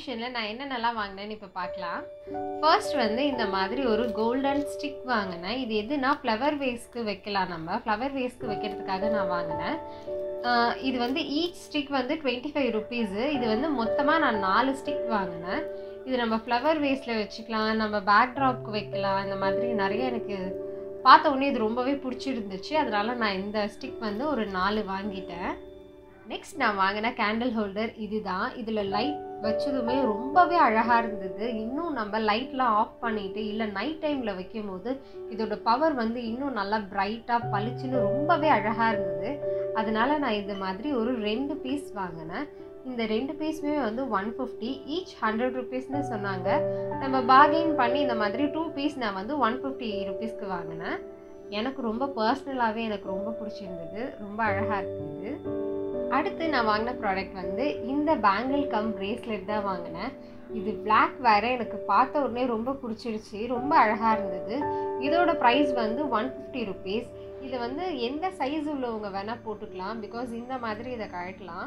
எக்ஸிபிஷனில் நான் என்னென்னலாம் வாங்கினேன்னு இப்போ பார்க்கலாம் ஃபர்ஸ்ட் வந்து இந்த மாதிரி ஒரு கோல்டன் ஸ்டிக் வாங்கினேன் இது எதுனா ஃப்ளவர் வேஸ்க்கு வைக்கலாம் நம்ம ஃப்ளவர் வேஸ்க்கு வைக்கிறதுக்காக நான் வாங்கினேன் ஆஹ் இது வந்து ஈச் ஸ்டிக் வந்து டுவெண்ட்டி ஃபைவ் ருபீஸு இது வந்து மொத்தமாக நான் நாலு ஸ்டிக் வாங்கினேன் இது நம்ம ஃப்ளவர் வேஸ்ட்டில் வச்சுக்கலாம் நம்ம பேக் ட்ராப்க்கு வைக்கலாம் இந்த மாதிரி நிறைய எனக்கு பார்த்த உடனே இது ரொம்பவே பிடிச்சிருந்துச்சு அதனால நான் இந்த ஸ்டிக் வந்து ஒரு நாலு வாங்கிட்டேன் நெக்ஸ்ட் நான் வாங்கின கேண்டில் ஹோல்டர் இதுதான் இதில் லைட் வச்சதுமே ரொம்பவே அழகாக இருந்தது இன்னும் நம்ம லைட்லாம் ஆஃப் பண்ணிட்டு இல்லை நைட் டைமில் வைக்கும் போது இதோட பவர் வந்து இன்னும் நல்லா பிரைட்டாக பளிச்சுன்னு ரொம்பவே அழகாக இருந்தது அதனால நான் இந்த மாதிரி ஒரு ரெண்டு பீஸ் வாங்கினேன் இந்த ரெண்டு பீஸுமே வந்து ஒன் ஃபிஃப்டி ஈச் ஹண்ட்ரட் ருபீஸ்னு சொன்னாங்க நம்ம பார்கெயின் பண்ணி இந்த மாதிரி டூ பீஸ் நான் வந்து ஒன் ஃபிஃப்டி ருபீஸ்க்கு வாங்கினேன் எனக்கு ரொம்ப பர்சனலாகவே எனக்கு ரொம்ப பிடிச்சிருந்தது ரொம்ப அழகாக இருக்குது அடுத்து நான் வாங்கின ப்ராடக்ட் வந்து இந்த பேங்கிள் கம் பிரேஸ்லெட் தான் வாங்கினேன் இது பிளாக் வேற எனக்கு பார்த்த உடனே ரொம்ப பிடிச்சிருச்சு ரொம்ப அழகாக இருந்தது இதோட ப்ரைஸ் வந்து ஒன் ஃபிஃப்டி ருபீஸ் இது வந்து எந்த சைஸ் உள்ளவங்க வேணால் போட்டுக்கலாம் பிகாஸ் இந்த மாதிரி இதை கழட்டலாம்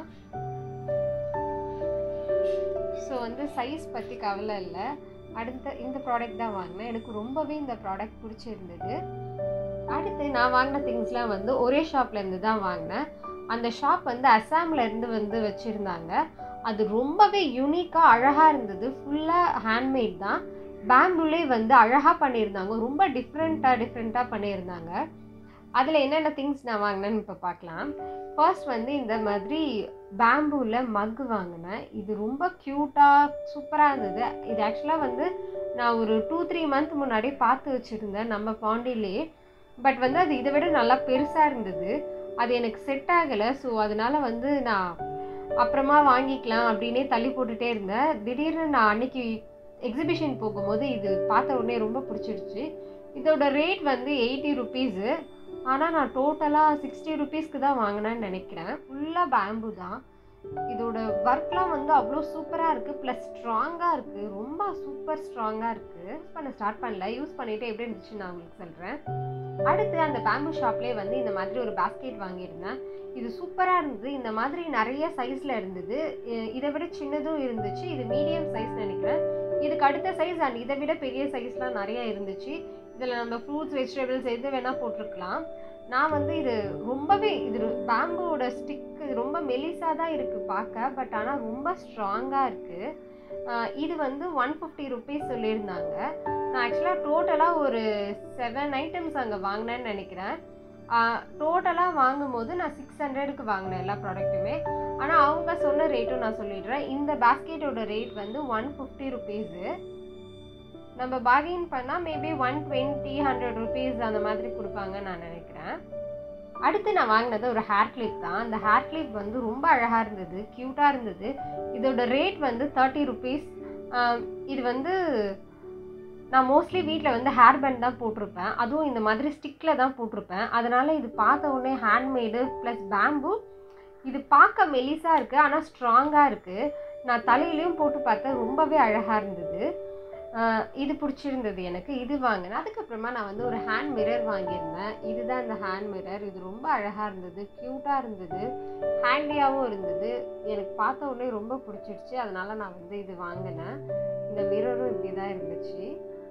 ஸோ வந்து சைஸ் பற்றி கவலை இல்லை அடுத்த இந்த ப்ராடக்ட் தான் வாங்கினேன் எனக்கு ரொம்பவே இந்த ப்ராடக்ட் பிடிச்சிருந்தது அடுத்து நான் வாங்கின திங்ஸ்லாம் வந்து ஒரே ஷாப்லேருந்து தான் வாங்கினேன் அந்த ஷாப் வந்து அஸ்ஸாமில் இருந்து வந்து வச்சுருந்தாங்க அது ரொம்பவே யூனிக்காக அழகாக இருந்தது ஃபுல்லாக ஹேண்ட்மேட் தான் பேம்புலே வந்து அழகாக பண்ணியிருந்தாங்க ரொம்ப டிஃப்ரெண்ட்டாக டிஃப்ரெண்ட்டாக பண்ணியிருந்தாங்க அதில் என்னென்ன திங்ஸ் நான் வாங்கினேன்னு இப்போ பார்க்கலாம் ஃபர்ஸ்ட் வந்து இந்த மாதிரி பேம்பூவில் மக் வாங்கினேன் இது ரொம்ப க்யூட்டாக சூப்பராக இருந்தது இது ஆக்சுவலாக வந்து நான் ஒரு டூ த்ரீ மந்த் முன்னாடி பார்த்து வச்சுருந்தேன் நம்ம பாண்டிலே பட் வந்து அது இதை விட நல்லா பெருசாக இருந்தது அது எனக்கு செட் ஆகலை ஸோ அதனால வந்து நான் அப்புறமா வாங்கிக்கலாம் அப்படின்னே தள்ளி போட்டுட்டே இருந்தேன் திடீர்னு நான் அன்னைக்கு எக்ஸிபிஷன் போகும்போது இது பார்த்த உடனே ரொம்ப பிடிச்சிருச்சு இதோட ரேட் வந்து எயிட்டி ருபீஸு ஆனால் நான் டோட்டலாக சிக்ஸ்டி ருபீஸ்க்கு தான் வாங்கினேன்னு நினைக்கிறேன் ஃபுல்லாக பேம்பு தான் இதோட ஒர்க்லாம் வந்து அவ்வளோ சூப்பராக இருக்குது ப்ளஸ் ஸ்ட்ராங்காக இருக்குது ரொம்ப சூப்பர் ஸ்ட்ராங்காக இருக்குது யூஸ் பண்ண ஸ்டார்ட் பண்ணல யூஸ் பண்ணிவிட்டு எப்படி இருந்துச்சு நான் உங்களுக்கு சொல்கிறேன் அடுத்து அந்த பேம்பு ஷாப்லேயே வந்து இந்த மாதிரி ஒரு பாஸ்கெட் வாங்கியிருந்தேன் இது சூப்பராக இருந்தது இந்த மாதிரி நிறைய சைஸில் இருந்தது இ- இதை விட சின்னதும் இருந்துச்சு இது மீடியம் சைஸ் நினைக்கிறேன் இதுக்கு அடுத்த சைஸ் அண்ட் இதை விட பெரிய சைஸ்லாம் நிறைய இருந்துச்சு இதில் நம்ம ஃப்ரூட்ஸ் வெஜிடபிள்ஸ் எது வேணால் போட்டிருக்கலாம் நான் வந்து இது ரொம்பவே இது பேம்புவோட ஸ்டிக் ரொம்ப மெலிசாக தான் இருக்குது பார்க்க பட் ஆனால் ரொம்ப ஸ்ட்ராங்காக இருக்குது இது வந்து ஒன் ஃபிஃப்டி ருபீஸ் சொல்லியிருந்தாங்க நான் ஆக்சுவலாக டோட்டலாக ஒரு செவன் ஐட்டம்ஸ் அங்கே வாங்கினேன்னு நினைக்கிறேன் டோட்டலாக வாங்கும்போது நான் சிக்ஸ் ஹண்ட்ரடுக்கு வாங்கினேன் எல்லா ப்ராடக்ட்டுமே ஆனால் அவங்க சொன்ன ரேட்டும் நான் சொல்லிடுறேன் இந்த பாஸ்கெட்டோட ரேட் வந்து ஒன் ஃபிஃப்டி ருபீஸு நம்ம பார்கெயின் பண்ணால் maybe one twenty hundred rupees அந்த மாதிரி கொடுப்பாங்க நான் நினைக்கிறேன் அடுத்து நான் வாங்கினது ஒரு ஹேர் கிளிப் தான் அந்த ஹேர் கிளிப் வந்து ரொம்ப அழகாக இருந்தது க்யூட்டாக இருந்தது இதோட ரேட் வந்து தேர்ட்டி ருபீஸ் இது வந்து நான் மோஸ்ட்லி வீட்டில் வந்து ஹேர் பேண்ட் தான் போட்டிருப்பேன் அதுவும் இந்த மாதிரி ஸ்டிக்கில் தான் போட்டிருப்பேன் அதனால் இது பார்த்த உடனே ஹேண்ட்மேடு ப்ளஸ் பேம்பு இது பார்க்க மெலிசாக இருக்குது ஆனால் ஸ்ட்ராங்காக இருக்குது நான் தலையிலையும் போட்டு பார்த்தேன் ரொம்பவே அழகாக இருந்தது ஆஹ் இது பிடிச்சிருந்தது எனக்கு இது வாங்கினேன் அதுக்கப்புறமா நான் வந்து ஒரு ஹேண்ட் மிரர் வாங்கியிருந்தேன் இதுதான் இந்த ஹேண்ட் மிரர் இது ரொம்ப அழகாக இருந்தது க்யூட்டாக இருந்தது ஹேண்டியாகவும் இருந்தது எனக்கு பார்த்த உடனே ரொம்ப பிடிச்சிருச்சு அதனால நான் வந்து இது வாங்கினேன் இந்த மிரரும் இப்படி தான் இருந்துச்சு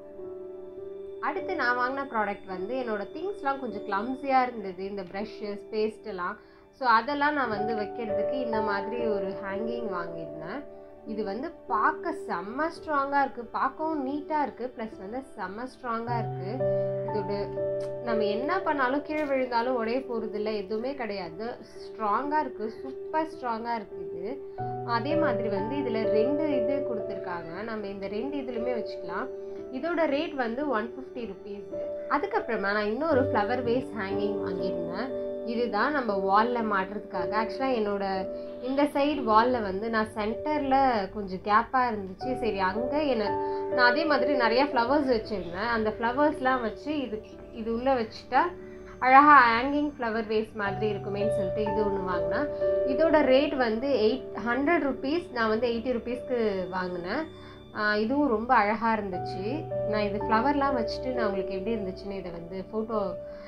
அடுத்து நான் வாங்கின ப்ராடக்ட் வந்து என்னோட திங்ஸ்லாம் கொஞ்சம் கிளம்ஸியாக இருந்தது இந்த ப்ரஷ்ஷஸ் பேஸ்ட்டெல்லாம் ஸோ அதெல்லாம் நான் வந்து வைக்கிறதுக்கு இந்த மாதிரி ஒரு ஹேங்கிங் வாங்கியிருந்தேன் இது வந்து பார்க்க செம்ம ஸ்ட்ராங்காக இருக்குது பார்க்கவும் நீட்டாக இருக்குது ப்ளஸ் வந்து செம்ம ஸ்ட்ராங்காக இருக்குது இதோட நம்ம என்ன பண்ணாலும் கீழே விழுந்தாலும் உடைய போகிறது இல்லை எதுவுமே கிடையாது ஸ்ட்ராங்காக இருக்குது சூப்பர் ஸ்ட்ராங்காக இருக்குது அதே மாதிரி வந்து இதில் ரெண்டு இது கொடுத்துருக்காங்க நம்ம இந்த ரெண்டு இதுலையுமே வச்சுக்கலாம் இதோட ரேட் வந்து ஒன் ஃபிஃப்டி ருபீஸு அதுக்கப்புறமா நான் இன்னொரு ஃப்ளவர் வேஸ் ஹேங்கிங் வாங்கியிருந்தேன் இதுதான் நம்ம வாலில் மாட்டுறதுக்காக ஆக்சுவலாக என்னோட இந்த சைடு வாலில் வந்து நான் சென்டரில் கொஞ்சம் கேப்பாக இருந்துச்சு சரி அங்கே எனக்கு நான் அதே மாதிரி நிறையா ஃப்ளவர்ஸ் வச்சுருந்தேன் அந்த ஃப்ளவர்ஸ்லாம் வச்சு இது இது உள்ளே வச்சுட்டா அழகாக ஹேங்கிங் ஃப்ளவர் வேஸ் மாதிரி இருக்குமேன்னு சொல்லிட்டு இது ஒன்று வாங்கினேன் இதோட ரேட் வந்து எயிட் ஹண்ட்ரட் ருபீஸ் நான் வந்து எயிட்டி ருபீஸ்க்கு வாங்கினேன் ஆஹ் இதுவும் ரொம்ப அழகாக இருந்துச்சு நான் இது ஃப்ளவர்லாம் வச்சுட்டு நான் உங்களுக்கு எப்படி இருந்துச்சுன்னு இதை வந்து ஃபோட்டோ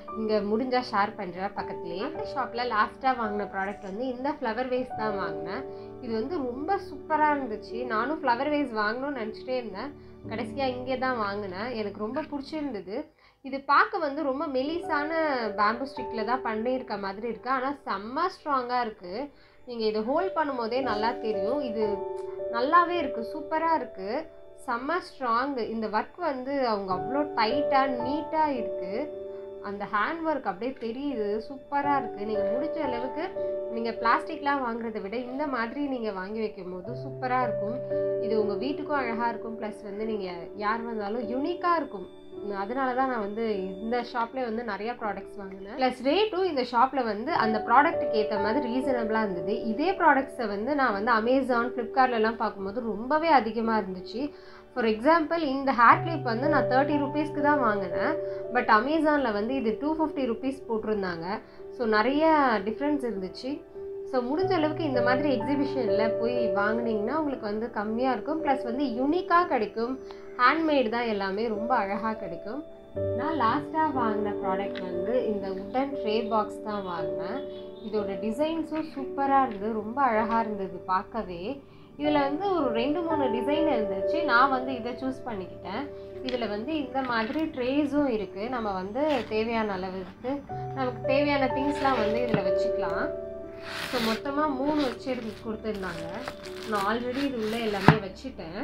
இங்கே முடிஞ்சால் ஷேர் பண்ணுறேன் பக்கத்துலேயே அந்த ஷாப்பில் லாஸ்ட்டாக வாங்கின ப்ராடக்ட் வந்து இந்த ஃப்ளவர் வேஸ் தான் வாங்கினேன் இது வந்து ரொம்ப சூப்பராக இருந்துச்சு நானும் ஃப்ளவர் வேஸ் வாங்கணும்னு நினச்சிட்டே இருந்தேன் கடைசியாக இங்கே தான் வாங்கினேன் எனக்கு ரொம்ப பிடிச்சிருந்தது இது பார்க்க வந்து ரொம்ப மெலிசான பேம்பு ஸ்டிக்கில் தான் பண்ணியிருக்க மாதிரி இருக்குது ஆனால் செம்ம ஸ்ட்ராங்காக இருக்குது நீங்கள் இதை ஹோல்ட் பண்ணும்போதே நல்லா தெரியும் இது நல்லாவே இருக்குது சூப்பராக இருக்குது செம்ம ஸ்ட்ராங்கு இந்த ஒர்க் வந்து அவங்க அவ்வளோ டைட்டாக நீட்டாக இருக்குது அந்த ஹேண்ட் ஒர்க் அப்படியே தெரியுது சூப்பராக இருக்குது நீங்கள் முடிஞ்ச அளவுக்கு நீங்கள் பிளாஸ்டிக்லாம் வாங்குறதை விட இந்த மாதிரி நீங்கள் வாங்கி வைக்கும் போது சூப்பராக இருக்கும் இது உங்கள் வீட்டுக்கும் அழகாக இருக்கும் ப்ளஸ் வந்து நீங்கள் யார் வந்தாலும் யூனிக்காக இருக்கும் அதனால தான் நான் வந்து இந்த ஷாப்லேயே வந்து நிறைய ப்ராடக்ட்ஸ் வாங்கினேன் ப்ளஸ் ரேட்டும் இந்த ஷாப்பில் வந்து அந்த ப்ராடக்ட்டுக்கு ஏற்ற மாதிரி ரீசனபிளாக இருந்தது இதே ப்ராடக்ட்ஸை வந்து நான் வந்து அமேசான் ஃப்ளிப்கார்ட்லலாம் பார்க்கும்போது ரொம்பவே அதிகமாக இருந்துச்சு ஃபார் எக்ஸாம்பிள் இந்த ஹேர் கிளிப் வந்து நான் தேர்ட்டி ருபீஸ்க்கு தான் வாங்கினேன் பட் அமேசானில் வந்து இது டூ ஃபிஃப்டி ருபீஸ் போட்டிருந்தாங்க ஸோ நிறைய டிஃப்ரென்ஸ் இருந்துச்சு ஸோ முடிஞ்ச அளவுக்கு இந்த மாதிரி எக்ஸிபிஷனில் போய் வாங்கினீங்கன்னா உங்களுக்கு வந்து கம்மியாக இருக்கும் ப்ளஸ் வந்து யூனிக்காக கிடைக்கும் ஹேண்ட்மேடு தான் எல்லாமே ரொம்ப அழகாக கிடைக்கும் நான் லாஸ்ட்டாக வாங்கின ப்ராடக்ட் வந்து இந்த உட்டன் ட்ரே பாக்ஸ் தான் வாங்கினேன் இதோட டிசைன்ஸும் சூப்பராக இருந்தது ரொம்ப அழகாக இருந்தது பார்க்கவே இதில் வந்து ஒரு ரெண்டு மூணு டிசைன் இருந்துச்சு நான் வந்து இதை சூஸ் பண்ணிக்கிட்டேன் இதில் வந்து இந்த மாதிரி ட்ரேஸும் இருக்குது நம்ம வந்து தேவையான அளவுக்கு நமக்கு தேவையான திங்ஸ்லாம் வந்து இதில் வச்சுக்கலாம் ஸோ மொத்தமாக மூணு வச்சு கொடுத்துருந்தாங்க நான் ஆல்ரெடி இது உள்ள எல்லாமே வச்சுட்டேன்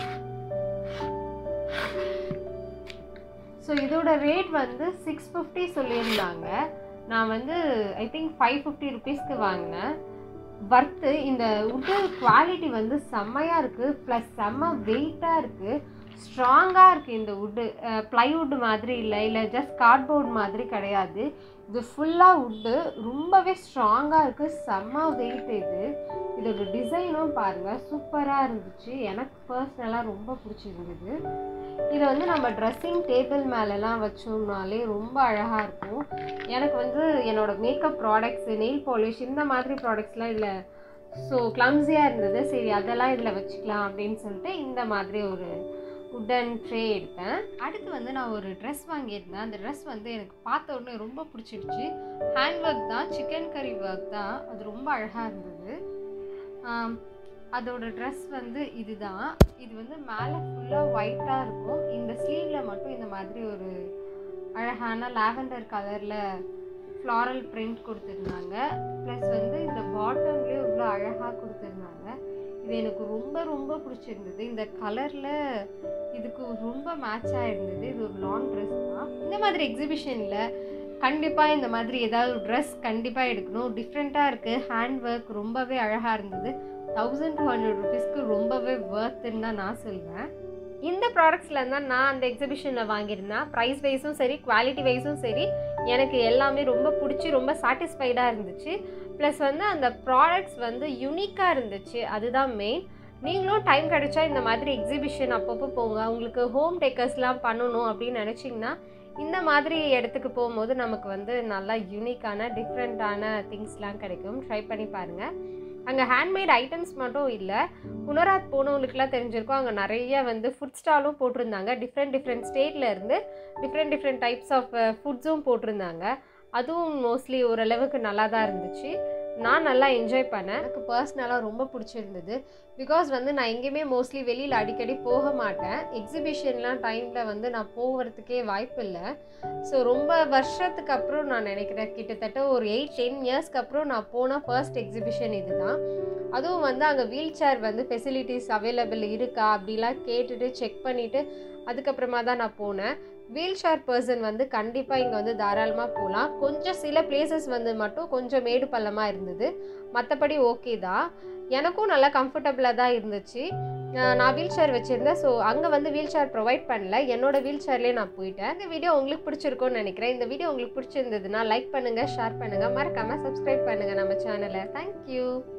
ஸோ இதோட ரேட் வந்து சிக்ஸ் ஃபிஃப்டி சொல்லியிருந்தாங்க நான் வந்து ஐ திங்க் ஃபைவ் ஃபிஃப்டி ருபீஸ்க்கு வாங்கினேன் ஒர்த்து இந்த உட்டு குவாலிட்டி வந்து செம்மையாக இருக்குது ப்ளஸ் செம்ம வெயிட்டாக இருக்குது ஸ்ட்ராங்காக இருக்குது இந்த உட்டு ப்ளைவுட் மாதிரி இல்லை இல்லை ஜஸ்ட் கார்ட்போர்ட் மாதிரி கிடையாது இது ஃபுல்லாக உட்டு ரொம்பவே ஸ்ட்ராங்காக இருக்குது செம்ம வெயிட் இது இதோட டிசைனும் பாருங்கள் சூப்பராக இருந்துச்சு எனக்கு பர்சனலாக ரொம்ப பிடிச்சிருந்தது இதை வந்து நம்ம ட்ரெஸ்ஸிங் டேபிள் மேலெலாம் வச்சோம்னாலே ரொம்ப அழகாக இருக்கும் எனக்கு வந்து என்னோடய மேக்கப் ப்ராடக்ட்ஸ் நெயில் பாலிஷ் இந்த மாதிரி ப்ராடக்ட்ஸ்லாம் இதில் ஸோ கிளம்ஸியாக இருந்தது சரி அதெல்லாம் இதில் வச்சுக்கலாம் அப்படின்னு சொல்லிட்டு இந்த மாதிரி ஒரு உட்டன் ட்ரே எடுத்தேன் அடுத்து வந்து நான் ஒரு ட்ரெஸ் வாங்கியிருந்தேன் அந்த ட்ரெஸ் வந்து எனக்கு பார்த்த உடனே ரொம்ப பிடிச்சிருச்சு ஹேண்ட் ஒர்க் தான் சிக்கன் கறி ஒர்க் தான் அது ரொம்ப அழகாக இருந்தது அதோட ட்ரெஸ் வந்து இதுதான் இது வந்து மேலே ஃபுல்லாக ஒயிட்டாக இருக்கும் இந்த ஸ்லீவில் மட்டும் இந்த மாதிரி ஒரு அழகான லாவெண்டர் கலரில் ஃப்ளாரல் பிரிண்ட் கொடுத்துருந்தாங்க ப்ளஸ் வந்து இந்த பாட்டம்லேயே இவ்வளோ அழகாக கொடுத்துருந்தாங்க இது எனக்கு ரொம்ப ரொம்ப பிடிச்சிருந்தது இந்த கலரில் இதுக்கு ரொம்ப மேட்ச் ஆகிருந்தது இது ஒரு லாங் ட்ரெஸ் தான் இந்த மாதிரி எக்ஸிபிஷனில் கண்டிப்பாக இந்த மாதிரி ஏதாவது ட்ரெஸ் கண்டிப்பாக எடுக்கணும் டிஃப்ரெண்ட்டாக இருக்குது ஹேண்ட் ஒர்க் ரொம்பவே அழகாக இருந்தது தௌசண்ட் டூ ஹண்ட்ரட் ருபீஸ்க்கு ரொம்பவே ஒர்த்துன்னு தான் நான் சொல்வேன் இந்த ப்ராடக்ட்ஸில் தான் நான் அந்த எக்ஸிபிஷனில் வாங்கியிருந்தேன் ப்ரைஸ் வைஸும் சரி குவாலிட்டி வைஸும் சரி எனக்கு எல்லாமே ரொம்ப பிடிச்சி ரொம்ப சாட்டிஸ்ஃபைடாக இருந்துச்சு ப்ளஸ் வந்து அந்த ப்ராடக்ட்ஸ் வந்து யுனிக்காக இருந்துச்சு அதுதான் மெயின் நீங்களும் டைம் கிடைச்சா இந்த மாதிரி எக்ஸிபிஷன் அப்பப்போ போங்க உங்களுக்கு ஹோம் டேக்கர்ஸ்லாம் பண்ணணும் அப்படின்னு நினச்சிங்கன்னா இந்த மாதிரி இடத்துக்கு போகும்போது நமக்கு வந்து நல்லா யூனிக்கான டிஃப்ரெண்ட்டான திங்ஸ்லாம் கிடைக்கும் ட்ரை பண்ணி பாருங்கள் அங்கே ஹேண்ட்மேட் ஐட்டம்ஸ் மட்டும் இல்லை குணராத் போனவங்களுக்குலாம் தெரிஞ்சிருக்கும் அங்கே நிறைய வந்து ஃபுட் ஸ்டாலும் போட்டிருந்தாங்க டிஃப்ரெண்ட் டிஃப்ரெண்ட் ஸ்டேட்டில் இருந்து டிஃப்ரெண்ட் டிஃப்ரெண்ட் டைப்ஸ் ஆஃப் ஃபுட்ஸும் போட்டிருந்தாங்க அதுவும் மோஸ்ட்லி ஓரளவுக்கு நல்லா தான் இருந்துச்சு நான் நல்லா என்ஜாய் பண்ணேன் எனக்கு பர்சனலாக ரொம்ப பிடிச்சிருந்தது பிகாஸ் வந்து நான் எங்கேயுமே மோஸ்ட்லி வெளியில் அடிக்கடி போக மாட்டேன் எக்ஸிபிஷன்லாம் டைமில் வந்து நான் போகிறதுக்கே வாய்ப்பு இல்லை ஸோ ரொம்ப வருஷத்துக்கு அப்புறம் நான் நினைக்கிறேன் கிட்டத்தட்ட ஒரு எயிட் டென் இயர்ஸ்க்கு அப்புறம் நான் போன ஃபர்ஸ்ட் எக்ஸிபிஷன் இது தான் அதுவும் வந்து அங்கே வீல் சேர் வந்து ஃபெசிலிட்டிஸ் அவைலபிள் இருக்கா அப்படிலாம் கேட்டுட்டு செக் பண்ணிவிட்டு அதுக்கப்புறமா தான் நான் போனேன் வீல் சேர் பர்சன் வந்து கண்டிப்பாக இங்கே வந்து தாராளமாக போகலாம் கொஞ்சம் சில பிளேசஸ் வந்து மட்டும் கொஞ்சம் மேடு பள்ளமாக இருந்தது மற்றபடி ஓகே தான் எனக்கும் நல்லா கம்ஃபர்டபுளாக தான் இருந்துச்சு நான் வீல் சேர் வச்சுருந்தேன் ஸோ அங்கே வந்து வீல் சேர் ப்ரொவைட் பண்ணல என்னோட வீல் சேர்லேயே நான் போயிட்டேன் இந்த வீடியோ உங்களுக்கு பிடிச்சிருக்கும்னு நினைக்கிறேன் இந்த வீடியோ உங்களுக்கு பிடிச்சிருந்ததுன்னா லைக் பண்ணுங்கள் ஷேர் பண்ணுங்கள் மறக்காமல் சப்ஸ்கிரைப் பண்ணுங்கள் நம்ம சேனலை தேங்க்யூ